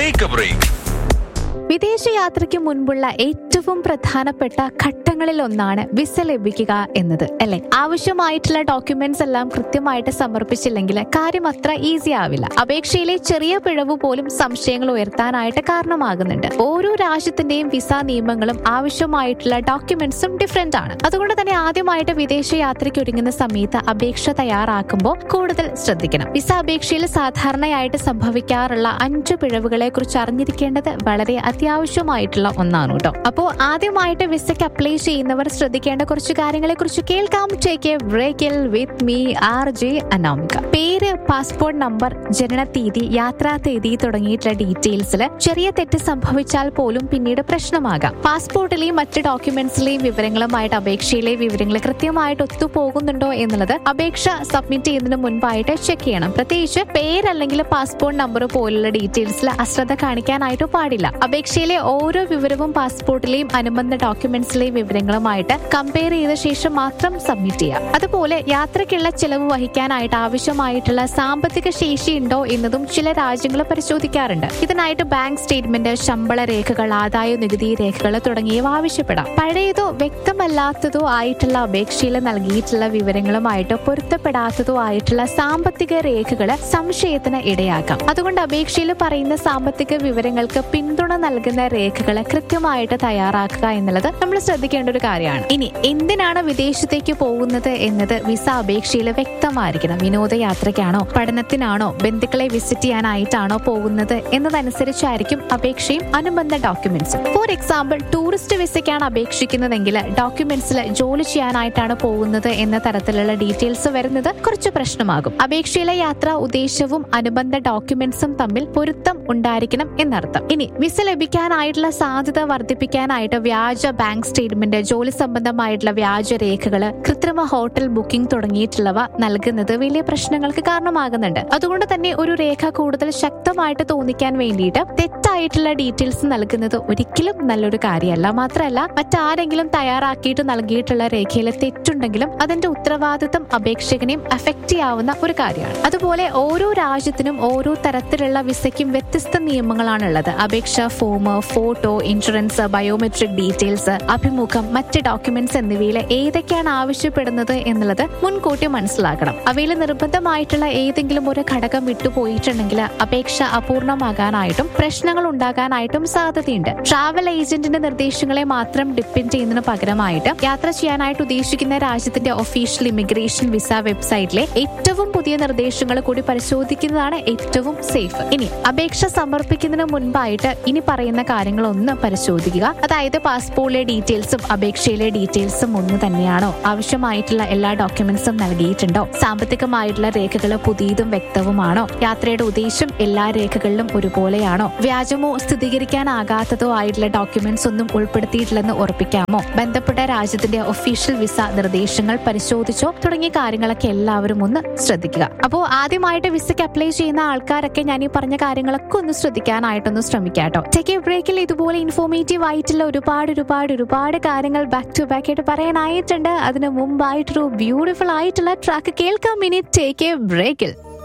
take A break വിദേശയാത്രയ്ക്ക് മുൻപുള്ള ഏറ്റവും പ്രധാനപ്പെട്ട ഘട്ടങ്ങളിൽ ഒന്നാണ് വിസ ലഭിക്കുക എന്നത് അല്ലെ ആവശ്യമായിട്ടുള്ള ഡോക്യുമെന്റ്സ് എല്ലാം കൃത്യമായിട്ട് സമർപ്പിച്ചില്ലെങ്കിൽ കാര്യം അത്ര ഈസി ആവില്ല അപേക്ഷയിലെ ചെറിയ പിഴവ് പോലും സംശയങ്ങൾ ഉയർത്താനായിട്ട് കാരണമാകുന്നുണ്ട് ഓരോ രാജ്യത്തിന്റെയും വിസ നിയമങ്ങളും ആവശ്യമായിട്ടുള്ള ഡോക്യുമെന്റ്സും ഡിഫറെന്റ് ആണ് അതുകൊണ്ട് തന്നെ ആദ്യമായിട്ട് വിദേശ യാത്രയ്ക്ക് ഒരുങ്ങുന്ന സമയത്ത് അപേക്ഷ തയ്യാറാക്കുമ്പോൾ കൂടുതൽ ശ്രദ്ധിക്കണം വിസ അപേക്ഷയിൽ സാധാരണയായിട്ട് സംഭവിക്കാറുള്ള അഞ്ച് പിഴവുകളെ കുറിച്ച് അറിഞ്ഞിരിക്കേണ്ടത് വളരെ അത്യാവശ്യമായിട്ടുള്ള ഒന്നാണ് കേട്ടോ അപ്പോ ആദ്യമായിട്ട് വിസയ്ക്ക് അപ്ലൈ ചെയ്യുന്നവർ ശ്രദ്ധിക്കേണ്ട കുറച്ച് കാര്യങ്ങളെ കുറിച്ച് കേൾക്കാം ടേക്ക് എ ബ്രേക്കിൽ with me R J Anamika പേര് പാസ്പോർട്ട് നമ്പർ ജനനത്തീയതി യാത്രാ തീയതി തുടങ്ങിയിട്ടുള്ള ഡീറ്റെയിൽസിൽ ചെറിയ തെറ്റ് സംഭവിച്ചാൽ പോലും പിന്നീട് പ്രശ്നമാകാം പാസ്പോർട്ടിലെയും മറ്റ് ഡോക്യുമെന്റ്സിലെയും വിവരങ്ങളുമായിട്ട് അപേക്ഷയിലെ വിവരങ്ങൾ കൃത്യമായിട്ട് ഒത്തുപോകുന്നുണ്ടോ എന്നുള്ളത് അപേക്ഷ സബ്മിറ്റ് ചെയ്യുന്നതിന് മുൻപായിട്ട് ചെക്ക് ചെയ്യണം പ്രത്യേകിച്ച് പേരല്ലെങ്കിൽ പാസ്പോർട്ട് നമ്പർ പോലുള്ള ഡീറ്റെയിൽസിൽ അശ്രദ്ധ കാണിക്കാനായിട്ട് പാടില്ല അപേക്ഷയിലെ ഓരോ വിവരവും പാസ്പോർട്ടിലെയും അനുബന്ധ ഡോക്യുമെന്റ്സിലെയും വിവരങ്ങളുമായിട്ട് കമ്പയർ ചെയ്ത ശേഷം മാത്രം സബ്മിറ്റ് ചെയ്യാം അതുപോലെ യാത്രയ്ക്കുള്ള ചെലവ് വഹിക്കാനായിട്ട് ആവശ്യമായിട്ടുള്ള സാമ്പത്തിക ശേഷി ഉണ്ടോ എന്നതും ചില രാജ്യങ്ങൾ പരിശോധിക്കാറുണ്ട് ഇതിനായിട്ട് ബാങ്ക് സ്റ്റേറ്റ്മെന്റ് ശമ്പള രേഖകൾ ആദായ നികുതി രേഖകൾ തുടങ്ങിയവ ആവശ്യപ്പെടാം പഴയതോ വ്യക്തമല്ലാത്തതോ ആയിട്ടുള്ള അപേക്ഷയിൽ നൽകിയിട്ടുള്ള വിവരങ്ങളുമായിട്ട് പൊരുത്തപ്പെടാത്തതോ ആയിട്ടുള്ള സാമ്പത്തിക രേഖകൾ സംശയത്തിന് ഇടയാക്കാം അതുകൊണ്ട് അപേക്ഷയിൽ പറയുന്ന സാമ്പത്തിക വിവരങ്ങൾക്ക് പിന്തുണ നൽകുന്ന രേഖകൾ കൃത്യമായിട്ട് തയ്യാറാക്കുക എന്നുള്ളത് നമ്മൾ ശ്രദ്ധിക്കേണ്ട ഒരു കാര്യമാണ് ഇനി എന്തിനാണ് വിദേശത്തേക്ക് പോകുന്നത് എന്നത് വിസ അപേക്ഷയിൽ വ്യക്തമായിരിക്കണം വിനോദയാത്രയ്ക്കാണോ പഠനത്തിനാണോ ബന്ധുക്കളെ വിസിറ്റ് ചെയ്യാനായിട്ടാണോ പോകുന്നത് എന്നതനുസരിച്ചായിരിക്കും അപേക്ഷയും അനുബന്ധ ഡോക്യുമെന്റ്സും ഫോർ എക്സാമ്പിൾ ടൂറിസ്റ്റ് വിസയ്ക്കാണ് അപേക്ഷിക്കുന്നതെങ്കിൽ ഡോക്യുമെന്റ്സിൽ ജോലി ചെയ്യാനായിട്ടാണ് പോകുന്നത് എന്ന തരത്തിലുള്ള ഡീറ്റെയിൽസ് വരുന്നത് കുറച്ച് പ്രശ്നമാകും അപേക്ഷയിലെ യാത്രാ ഉദ്ദേശവും അനുബന്ധ ഡോക്യുമെന്റ്സും തമ്മിൽ പൊരുത്തം ഉണ്ടായിരിക്കണം എന്നർത്ഥം ഇനി വിസ ലഭിക്കാനായിട്ടുള്ള സാധ്യത വർദ്ധിപ്പിക്കാനായിട്ട് വ്യാജ ബാങ്ക് സ്റ്റേറ്റ്മെന്റ് ജോലി സംബന്ധമായിട്ടുള്ള വ്യാജ രേഖകള് കൃത്രിമ ഹോട്ടൽ ബുക്കിംഗ് തുടങ്ങിയിട്ടുള്ളവ നൽകുന്നത് വലിയ പ്രശ്നങ്ങൾക്ക് കാരണമാകുന്നുണ്ട് അതുകൊണ്ട് തന്നെ ഒരു രേഖ കൂടുതൽ ശക്തമായിട്ട് തോന്നിക്കാൻ വേണ്ടിയിട്ട് തെറ്റായിട്ടുള്ള ഡീറ്റെയിൽസ് നൽകുന്നത് ഒരിക്കലും നല്ലൊരു കാര്യമല്ല മാത്രമല്ല മറ്റാരെങ്കിലും തയ്യാറാക്കിയിട്ട് നൽകിയിട്ടുള്ള രേഖയിൽ തെറ്റുണ്ടെങ്കിലും അതിന്റെ ഉത്തരവാദിത്തം അപേക്ഷകനെയും അഫക്റ്റ് ചെയ്യാവുന്ന ഒരു കാര്യമാണ് അതുപോലെ ഓരോ രാജ്യത്തിനും ഓരോ തരത്തിലുള്ള വിസയ്ക്കും വ്യത്യസ്ത നിയമങ്ങളാണുള്ളത് അപേക്ഷ form photo insurance biometric details അഭിമുഖം മറ്റ് ഡോക്യുമെന്റ്സ് എന്നിവയിൽ ഏതൊക്കെയാണ് ആവശ്യപ്പെടുന്നത് എന്നുള്ളത് മുൻകൂട്ടി മനസ്സിലാക്കണം അവയിൽ നിർബന്ധമായിട്ടുള്ള ഏതെങ്കിലും ഒരു ഘടകം വിട്ടുപോയിട്ടുണ്ടെങ്കിൽ അപേക്ഷ അപൂർണമാകാനായിട്ടും പ്രശ്നങ്ങൾ ഉണ്ടാകാനായിട്ടും സാധ്യതയുണ്ട് ട്രാവൽ ഏജന്റിന്റെ നിർദ്ദേശങ്ങളെ മാത്രം ഡിപ്പെൻഡ് ചെയ്യുന്നതിന് പകരമായിട്ട് യാത്ര ചെയ്യാനായിട്ട് ഉദ്ദേശിക്കുന്ന രാജ്യത്തിന്റെ ഒഫീഷ്യൽ ഇമിഗ്രേഷൻ വിസ വെബ്സൈറ്റിലെ ഏറ്റവും പുതിയ നിർദ്ദേശങ്ങൾ കൂടി പരിശോധിക്കുന്നതാണ് ഏറ്റവും സേഫ് ഇനി അപേക്ഷ സമർപ്പിക്കുന്നതിന് മുൻപായിട്ട് ഇനി പറയുന്ന കാര്യങ്ങൾ ഒന്ന് പരിശോധിക്കുക അതായത് പാസ്പോർട്ടിലെ ഡീറ്റെയിൽസും അപേക്ഷയിലെ ഡീറ്റെയിൽസും ഒന്ന് തന്നെയാണോ ആവശ്യമായിട്ടുള്ള എല്ലാ ഡോക്യുമെന്റ്സും നൽകിയിട്ടുണ്ടോ സാമ്പത്തികമായിട്ടുള്ള രേഖകൾ പുതിയതും വ്യക്തവുമാണോ യാത്രയുടെ ഉദ്ദേശം എല്ലാ രേഖകളിലും ഒരുപോലെയാണോ വ്യാജമോ സ്ഥിരീകരിക്കാനാകാത്തതോ ആയിട്ടുള്ള ഡോക്യുമെന്റ്സ് ഒന്നും ഉൾപ്പെടുത്തിയിട്ടില്ലെന്ന് ഉറപ്പിക്കാമോ ബന്ധപ്പെട്ട രാജ്യത്തിന്റെ ഒഫീഷ്യൽ വിസ നിർദ്ദേശങ്ങൾ പരിശോധിച്ചോ തുടങ്ങിയ കാര്യങ്ങളൊക്കെ എല്ലാവരും ഒന്ന് ശ്രദ്ധിക്കുക അപ്പോൾ ആദ്യമായിട്ട് വിസയ്ക്ക് അപ്ലൈ ചെയ്യുന്ന ആൾക്കാരൊക്കെ ഞാൻ ഈ പറഞ്ഞ കാര്യങ്ങളൊക്കെ ഒന്ന് ശ്രദ്ധിക്കാനായിട്ടൊന്ന് ശ്രമിക്കാട്ടോ ടെക് എ ബ്രേക്കിൽ ഇതുപോലെ ഇൻഫോർമേറ്റീവ് ആയിട്ടുള്ള ഒരുപാട് ഒരുപാട് ഒരുപാട് കാര്യങ്ങൾ ബാക്ക് ടു ബാക്ക് ആയിട്ട് പറയാനായിട്ടുണ്ട് അതിന് മുമ്പായിട്ടൊരു ബ്യൂട്ടിഫുൾ ആയിട്ടുള്ള ട്രാക്ക് കേൾക്കാം ഇനി ടേക്ക് എ ബ്രേക്കിൽ